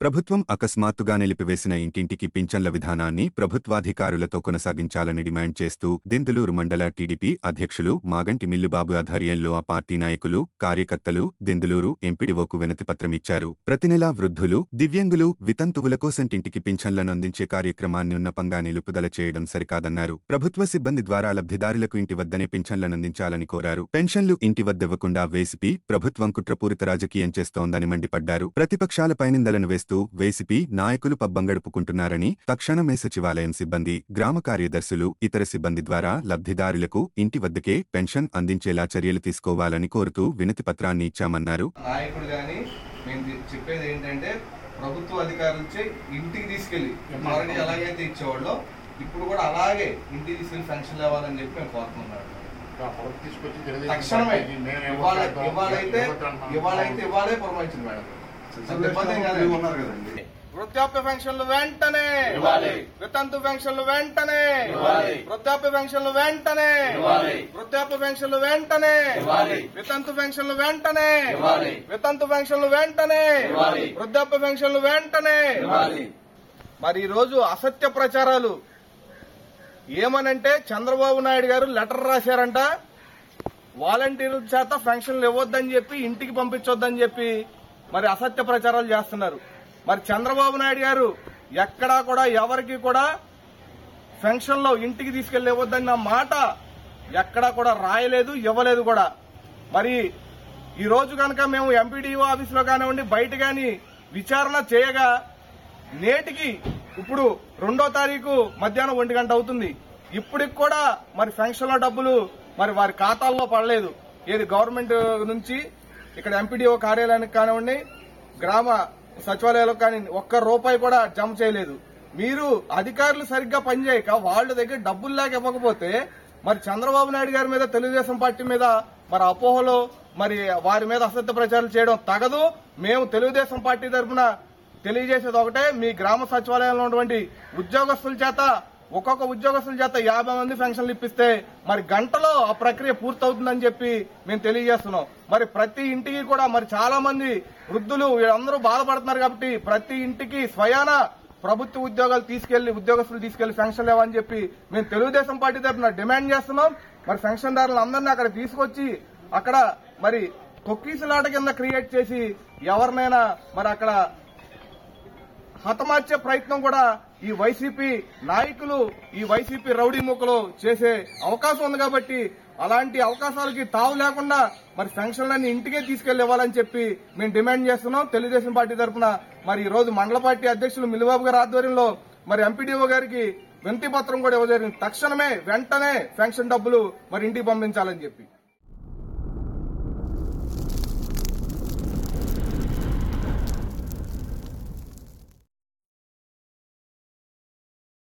ప్రభుత్వం అకస్మాత్తుగా నిలిపివేసిన ఇంటింటికి పింఛన్ల విధానాన్ని ప్రభుత్వాధికారులతో కొనసాగించాలని డిమాండ్ చేస్తూ దెందులూరు మండల టీడీపీ అధ్యక్షులు మాగంటి మిల్లుబాబు ఆధ్వర్యంలో ఆ పార్టీ నాయకులు కార్యకర్తలు దెందులూరు ఎంపీడీఓకు వినతిపత్రమిచ్చారు ప్రతి నెలా వృద్ధులు దివ్యాంగులు వితంతువుల కోసం ఇంటికి పింఛన్లను అందించే కార్యక్రమాన్ని ఉన్నపంగా నిలుపుదల చేయడం సరికాదన్నారు ప్రభుత్వ సిబ్బంది ద్వారా లబ్ధిదారులకు ఇంటి వద్దనే పింఛన్లను అందించాలని కోరారు పెన్షన్లు ఇంటి వద్దివ్వకుండా వేసిపి ప్రభుత్వం కుట్రపూరిత రాజకీయం చేస్తోందని మండిపడ్డారు ప్రతిపక్షాలపై నిందలను వేస్తూ వేసిపి నాయకులు పబ్బం గడుపుకుంటున్నారని తక్షణమే సచివాలయం సిబ్బంది గ్రామ కార్యదర్శులు ఇతర సిబ్బంది ద్వారా లబ్ధిదారులకు ఇంటి వద్దకే పెన్షన్ అందించేలా చర్యలు తీసుకోవాలని కోరుతూ వినతి పత్రాన్ని ఇచ్చామన్నారు నాయకుడు కానీ మేము ది- చెప్పేది ఏంటంటే ప్రభుత్వ అధికారులచే ఇంటికి తీసుకెళ్ళి ఆల్రెడీ ఎలాగైతే ఇచ్చేవాళ్ళో ఇప్పుడు కూడా అలాగే ఇంటికి తీసుకెళ్ళి పెన్షన్ ఇవ్వాలని చెప్పి మేము కోరుతున్నాం తక్షణమే ఇవాళ ఇవాళైతే ఇవాళైతే ఇవాళే పురమాయించింది మేడం అంత ఇబ్బంది ఏం కాదు. ఉన్నారు కదండి వృద్ధాప్య పెన్షన్లు వెంటనే ఇవ్వాలి. వితంతు పెన్షన్లు వెంటనే ఇవ్వాలి. వృద్ధాప్య పెన్షన్లు వెంటనే ఇవ్వాలి. వృద్ధాప్య పెన్షన్లు వెంటనే ఇవ్వాలి. వితంతు పెన్షన్లు వెంటనే ఇవ్వాలి. వితంతు పెన్షన్లు వెంటనే ఇవ్వాలి. వృద్ధాప్య పెన్షన్లు వెంటనే ఇవ్వాలి మరి ఈ రోజు అసత్య ప్రచారాలు ఏమనంటే చంద్రబాబు నాయుడు గారు లెటర్ రాశారంట వాలంటీర్ల చేత పెన్షన్లు ఇవ్వద్దని చెప్పి ఇంటికి పంపించొద్దని చెప్పి మరి అసత్య ప్రచారాలు చేస్తున్నారు మరి చంద్రబాబు నాయుడు గారు ఎక్కడా కూడా ఎవరికి కూడా పెన్షన్లో ఇంటికి తీసుకెళ్లి ఇవ్వద్దన్న మాట ఎక్కడా కూడా రాయలేదు ఇవ్వలేదు కూడా మరి ఈ రోజు కనుక మేము ఎంపీడీఓ ఆఫీసులో కానివ్వండి బయట కానీ విచారణ చేయగా నేటికి ఇప్పుడు రెండో తారీఖు మధ్యాహ్నం ఒంటి గంట అవుతుంది ఇప్పటికి కూడా మరి పెన్షన్ల డబ్బులు మరి వారి ఖాతాల్లో పడలేదు ఏది గవర్నమెంట్ నుంచి ఇక్కడ ఎంపీడీఓ కార్యాలయానికి కానివ్వండి గ్రామ సచివాలయాలకు కానీ ఒక్క రూపాయి కూడా జమ చేయలేదు మీరు అధికారులు సరిగ్గా పనిచేయక వాళ్ళ దగ్గర డబ్బులు లేక ఇవ్వకపోతే మరి చంద్రబాబు నాయుడు గారి మీద తెలుగుదేశం పార్టీ మీద మరి అపోహలు మరి వారి మీద అసత్య ప్రచారం చేయడం తగదు మేము తెలుగుదేశం పార్టీ తరఫున తెలియజేసేది ఒకటే మీ గ్రామ సచివాలయంలో ఉన్నటువంటి ఉద్యోగస్తుల చేత ఒక్కొక్క ఉద్యోగస్తుల చేత యాభై మంది పెన్షన్లు ఇప్పిస్తే మరి గంటలో ఆ ప్రక్రియ పూర్తవుతుందని చెప్పి మేము తెలియజేస్తున్నాం మరి ప్రతి ఇంటికి కూడా మరి చాలా మంది వృద్ధులు వీళ్ళందరూ బాధపడుతున్నారు కాబట్టి ప్రతి ఇంటికి స్వయాన ప్రభుత్వ ఉద్యోగాలు తీసుకెళ్లి ఉద్యోగస్తులు తీసుకెళ్లి పెన్షన్ లేవని చెప్పి మేము తెలుగుదేశం పార్టీ తరఫున డిమాండ్ చేస్తున్నాం మరి పెన్షన్దారులు అందరినీ అక్కడ తీసుకొచ్చి అక్కడ మరి తొక్కీసులాట కింద క్రియేట్ చేసి ఎవరినైనా మరి అక్కడ హతమార్చే ప్రయత్నం కూడా ఈ వైసీపీ నాయకులు ఈ వైసీపీ రౌడీ ముక్కలు చేసే అవకాశం ఉంది కాబట్టి అలాంటి అవకాశాలకి తావు లేకుండా మరి పెన్షన్లన్నీ ఇంటికే తీసుకెళ్లి ఇవ్వాలని చెప్పి మేము డిమాండ్ చేస్తున్నాం తెలుగుదేశం పార్టీ తరఫున మరి ఈ రోజు మండల పార్టీ అధ్యక్షులు మిల్లిబాబు గారి ఆధ్వర్యంలో మరి ఎంపీడీఓ గారికి వినతి పత్రం కూడా ఇవ్వజరిగింది తక్షణమే వెంటనే పెన్షన్ డబ్బులు మరి ఇంటికి పంపించాలని చెప్పి